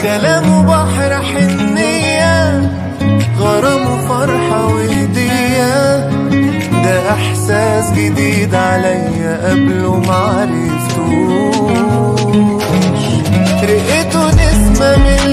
كلامه بحر حنية غرام وفرحة وهدية ده احساس جديد عليا قبله معرفتوش رقته نسمة من